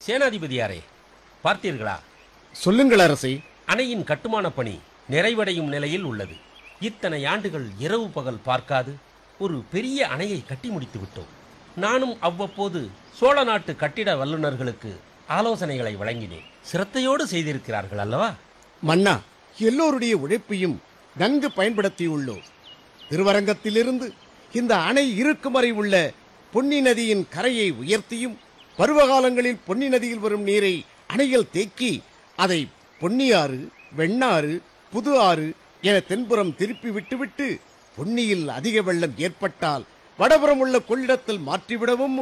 சேனாதிபதியாரே பார்த்தீர்களா சொல்லுங்கள் அரசே அணையின் கட்டுமான பணி நிறைவடையும் நிலையில் உள்ளது இத்தனை ஆண்டுகள் இரவு பகல் பார்க்காது ஒரு பெரிய அணையை கட்டி முடித்து விட்டோம் நானும் அவ்வப்போது சோழ நாட்டு கட்டிட வல்லுநர்களுக்கு ஆலோசனைகளை வழங்கினேன் சிரத்தையோடு செய்திருக்கிறார்கள் அல்லவா மன்னா எல்லோருடைய உழைப்பையும் நன்கு பயன்படுத்தியுள்ளோம் திருவரங்கத்திலிருந்து இந்த அணை இருக்கும் வரை உள்ள பொன்னி நதியின் கரையை உயர்த்தியும் பருவகாலங்களில் பொன்னி நதியில் வரும் நீரை அணையில் தேக்கி அதை பொன்னியாறு வெண்ணாறு புது ஆறு என தென்புறம் திருப்பி விட்டுவிட்டு பொன்னியில் அதிக வெள்ளம் ஏற்பட்டால் வடபுறம் உள்ள கொள்ளிடத்தில் மாற்றிவிடவும்